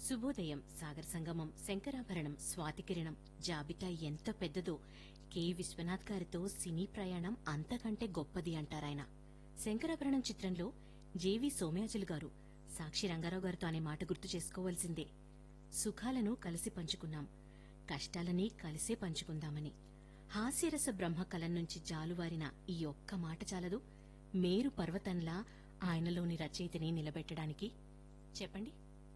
శుభోదయం సాగర సంగమం శంకరాభరణం స్వాతికిరణం జాబితా ఎంత పెద్దదో కె విశ్వనాథ్ గారితో సినీ ప్రయాణం అంతకంటే గొప్పది అంటారాయన శంకరాభరణం చిత్రంలో జేవి సోమయాజులు గారు సాక్షి రంగారావు గారితో అనే మాట గుర్తు చేసుకోవాల్సిందే సుఖాలను కలిసి పంచుకున్నాం కష్టాలని కలిసే పంచుకుందామని హాస్యరస బ్రహ్మ కలం నుంచి జాలువారిన ఈ ఒక్క మాట చాలదు మేరు పర్వతంలా ఆయనలోని రచయితని నిలబెట్టడానికి చెప్పండి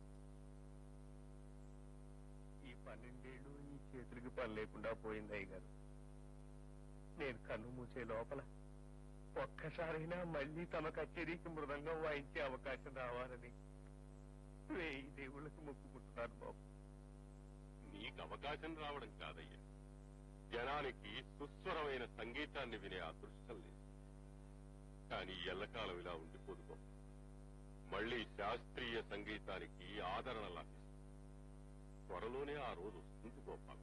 ఈ పన్నెండేళ్లు ఈ చేతులకి పని లేకుండా పోయింది అయ్య గారు నేను కన్ను మూసే లోపల ఒక్కసారైనా మళ్ళీ తమ కచేరీకి మృదంగం వాయించే అవకాశం రావాలని వేయి దేవుళ్ళకి మొక్కుకుంటున్నాను బాబు నీకు అవకాశం రావడం కాదయ్యా జనానికి సుస్వరమైన సంగీతాన్ని వినే అదృష్టం లేదు కానీ ఎల్లకాలం ఇలా ఉండిపోదు గొప్ప మళ్ళీ శాస్త్రీయ సంగీతానికి ఆదరణ లభిస్తుంది త్వరలోనే ఆ రోజు వస్తుంది గోపాల్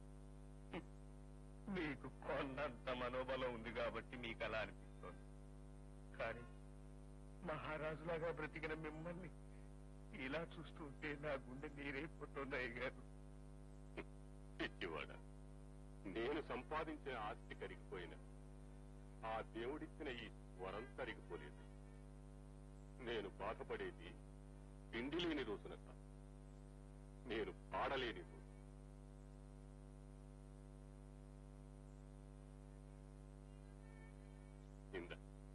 మీకు కొన్నంత మనోబలం ఉంది కాబట్టి మీకు అలా అనిపిస్తోంది కానీ మహారాజులాగా బ్రతికిన మిమ్మల్ని ఇలా చూస్తుంటే నా గుండె నీరైపోతుంది అయ్య గారు పిచ్చివాడ నేను సంపాదించిన ఆస్తి కరిగిపోయిన ఆ దేవుడిచ్చిన ఈ స్వరం కరిగిపోలేదు నేను బాధపడేది పిండి లేని రోజున కాదు నేను పాడలేని రోజు ఇంద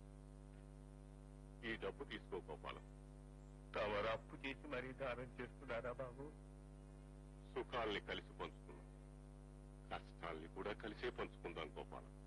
ఈ డబ్బు తీసుకో గోపాలం తమరు అప్పు చేసి మరీ దానం చేస్తున్నారా బాబు సుఖాల్ని కలిసి పంచుకుందాం కష్టాల్ని కూడా కలిసే పంచుకుందాం గోపాలం